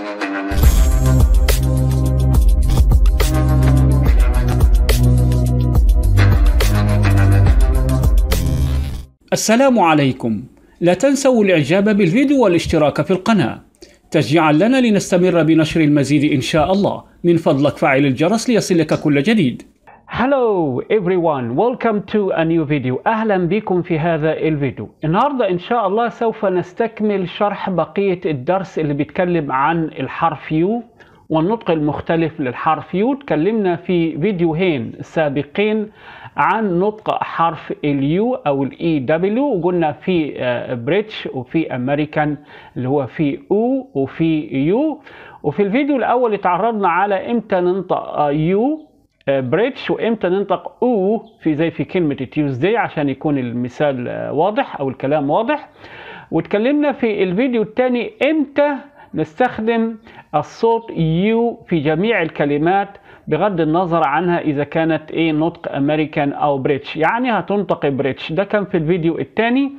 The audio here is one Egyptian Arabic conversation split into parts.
السلام عليكم لا تنسوا الاعجاب بالفيديو والاشتراك في القناة تشجيعا لنا لنستمر بنشر المزيد ان شاء الله من فضلك فعل الجرس ليصلك كل جديد Hello everyone welcome to a new video اهلا بكم في هذا الفيديو النهاردة ان شاء الله سوف نستكمل شرح بقية الدرس اللي بيتكلم عن الحرف يو والنطق المختلف للحرف يو تكلمنا في فيديوهين سابقين عن نطق حرف اليو او الاي دبليو وقلنا في بريتش وفي امريكان اللي هو في او وفي يو وفي الفيديو الاول اتعرضنا على امتى ننطق يو بريتش وامتى ننطق او في زي في كلمه تيوزداي عشان يكون المثال واضح او الكلام واضح واتكلمنا في الفيديو الثاني امتى نستخدم الصوت يو في جميع الكلمات بغض النظر عنها اذا كانت ايه نطق امريكان او بريتش يعني هتنطق بريتش ده كان في الفيديو الثاني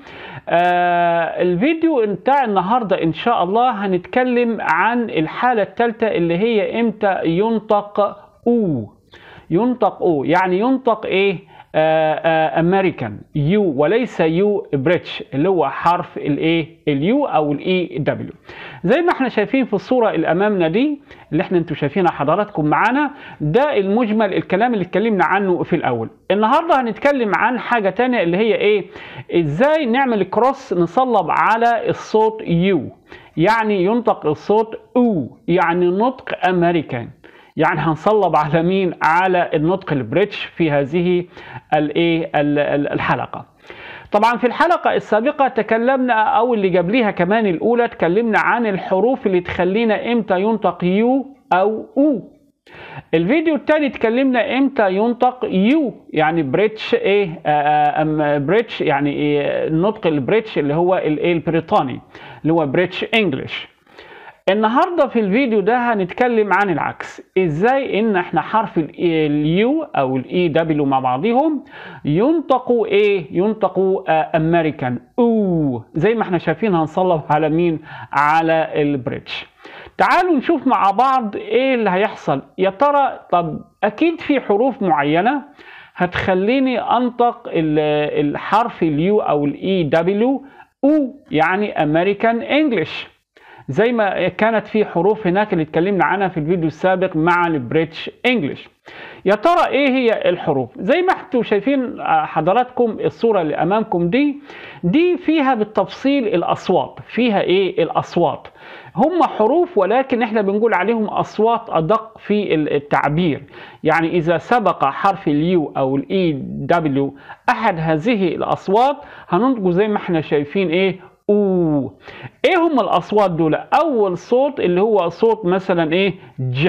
آه الفيديو بتاع النهارده ان شاء الله هنتكلم عن الحاله الثالثه اللي هي امتى ينطق او ينطق او يعني ينطق ايه امريكان يو وليس يو بريتش اللي هو حرف الايه اليو او الاي دبليو زي ما احنا شايفين في الصوره اللي امامنا دي اللي احنا انتوا شايفينها حضراتكم معانا ده المجمل الكلام اللي اتكلمنا عنه في الاول النهارده هنتكلم عن حاجه تانية اللي هي ايه ازاي نعمل كروس نصلب على الصوت يو يعني ينطق الصوت او يعني نطق امريكان يعني هنصلب على مين على النطق البريتش في هذه الايه الحلقه طبعا في الحلقه السابقه تكلمنا او اللي قبليها كمان الاولى تكلمنا عن الحروف اللي تخلينا امتى ينطق يو او او الفيديو الثاني اتكلمنا امتى ينطق يو يعني بريتش ايه ام بريتش يعني إيه النطق البريتش اللي هو الايه البريطاني اللي هو بريتش انجلش النهارده في الفيديو ده هنتكلم عن العكس ازاي ان احنا حرف اليو او الاي دبليو مع بعضهم ينطقوا ايه ينطقوا امريكان او زي ما احنا شايفين هنصلب على مين على البريتش تعالوا نشوف مع بعض ايه اللي هيحصل يا ترى طب اكيد في حروف معينه هتخليني انطق الحرف اليو او الاي دبليو او يعني امريكان انجلش زي ما كانت في حروف هناك اللي اتكلمنا عنها في الفيديو السابق مع البريتش انجلش يا ترى ايه هي الحروف زي ما انتم شايفين حضراتكم الصوره اللي امامكم دي دي فيها بالتفصيل الاصوات فيها ايه الاصوات هم حروف ولكن احنا بنقول عليهم اصوات ادق في التعبير يعني اذا سبق حرف اليو او الاي دبليو احد هذه الاصوات هننطقه زي ما احنا شايفين ايه او ايه هم الاصوات دول اول صوت اللي هو صوت مثلا ايه ج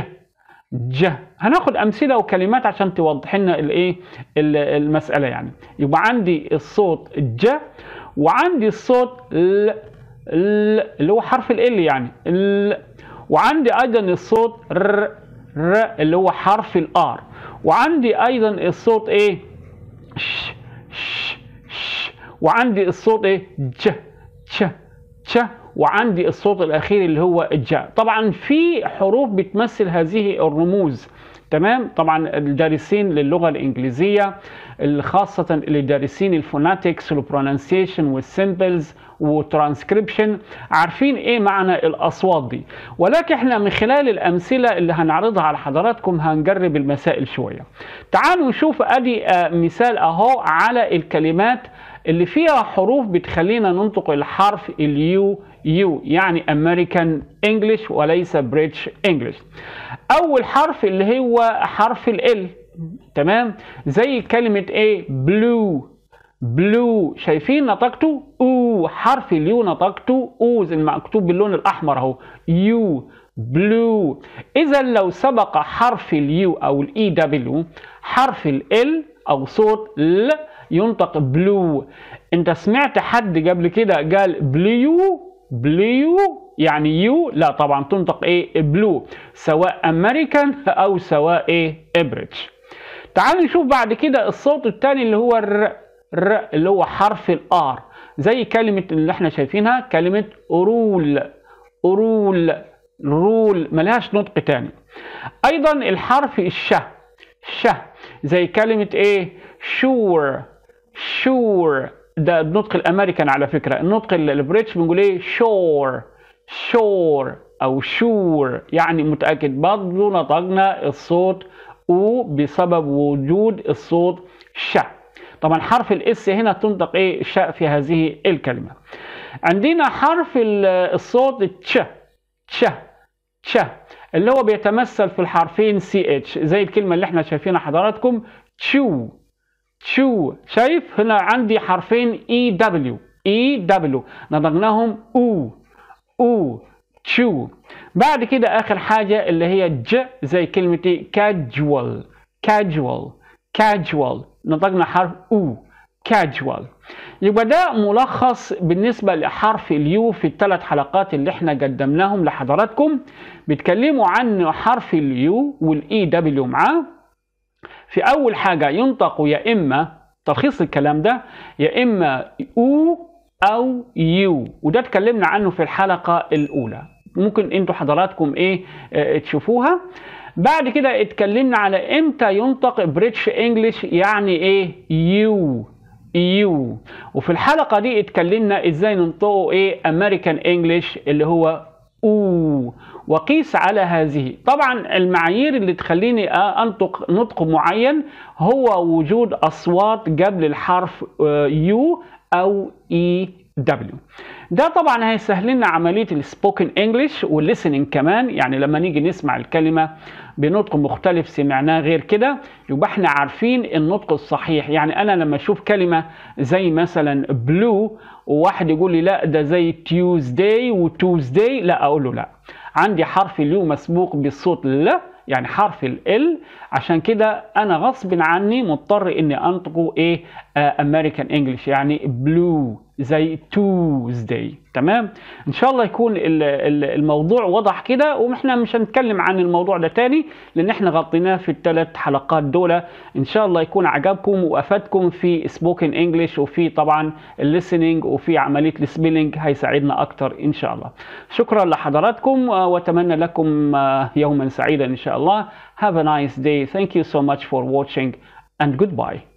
ج هناخد امثله وكلمات عشان توضح لنا الايه المساله يعني يبقى عندي الصوت ج وعندي الصوت ل اللي هو حرف ال يعني ال وعندي ايضا الصوت ر ر اللي هو حرف الار وعندي ايضا الصوت ايه ش ش ش وعندي الصوت ايه ج ش ش وعندي الصوت الاخير اللي هو الجاء طبعا في حروف بتمثل هذه الرموز تمام طبعا الدارسين للغه الانجليزيه خاصه اللي دارسين الفوناتكس والبرونانسيشن والسيمبلز وترانسكريبشن عارفين ايه معنى الاصوات دي ولكن احنا من خلال الامثله اللي هنعرضها على حضراتكم هنجرب المسائل شويه تعالوا نشوف ادي مثال اهو على الكلمات اللي فيها حروف بتخلينا ننطق الحرف اليو يو يعني امريكان انجلش وليس بريتش انجلش اول حرف اللي هو حرف ال تمام زي كلمه ايه بلو بلو شايفين نطقته او حرف اليو نطقته او زي المكتوب باللون الاحمر اهو يو بلو اذا لو سبق حرف اليو او الاي دبليو حرف ال او صوت ل ينطق بلو انت سمعت حد قبل كده قال بليو بليو يعني يو لا طبعا تنطق ايه بلو سواء امريكان او سواء ايه بريتش تعالوا نشوف بعد كده الصوت الثاني اللي هو الر ر اللي هو حرف الار زي كلمة اللي احنا شايفينها كلمة أرول أرول رول ملهاش نطق تاني ايضا الحرف الش ش زي كلمة ايه sure sure ده النطق الامريكان على فكرة النطق البريتش بنقول ايه sure sure او sure يعني متأكد برضه نطقنا الصوت او بسبب وجود الصوت ش طبعا حرف الاس هنا تنطق ايه شاء في هذه الكلمة عندنا حرف الصوت تش تش تش اللي هو بيتمثل في الحرفين سي اتش زي الكلمة اللي احنا شايفينها حضراتكم تشو تشو شايف هنا عندي حرفين اي دبليو اي دبليو نطقناهم او او تشو بعد كده اخر حاجة اللي هي ج زي كلمة كاجوال كاجوال كاجوال نطقنا حرف او كاجوال يبقى ده ملخص بالنسبة لحرف اليو في الثلاث حلقات اللي احنا قدمناهم لحضراتكم بيتكلموا عن حرف اليو والاي دبليو معاه في اول حاجة ينطق يا اما تلخيص الكلام ده يا اما او او يو وده اتكلمنا عنه في الحلقة الاولى ممكن انتوا حضراتكم ايه اه تشوفوها بعد كده اتكلمنا على امتى ينطق بريتش انجلش يعني ايه يو يو وفي الحلقة دي اتكلمنا ازاي ننطقه ايه امريكان انجلش اللي هو او وقيس على هذه طبعا المعايير اللي تخليني انطق نطق معين هو وجود اصوات قبل الحرف يو او اي دبليو ده طبعا هيسهل لنا عمليه السبوكن انجلش والليسننج كمان يعني لما نيجي نسمع الكلمه بنطق مختلف سمعناه غير كده يبقى احنا عارفين النطق الصحيح يعني انا لما اشوف كلمه زي مثلا بلو وواحد يقول لي لا ده زي تيوزداي وتوزداي لا اقول له لا عندي حرف اليو مسبوق بالصوت لا يعني حرف ال عشان كده انا غصب عني مضطر اني انطقه ايه امريكان uh, انجلش يعني بلو زي توزداي تمام ان شاء الله يكون الموضوع وضح كده واحنا مش هنتكلم عن الموضوع ده تاني لان احنا غطيناه في الثلاث حلقات دول ان شاء الله يكون عجبكم وافادكم في سبوكن انجلش وفي طبعا الليسننج وفي عمليه السبيلنج هيساعدنا اكتر ان شاء الله شكرا لحضراتكم واتمنى لكم يوما سعيدا ان شاء الله have a nice day thank you so much for watching and goodbye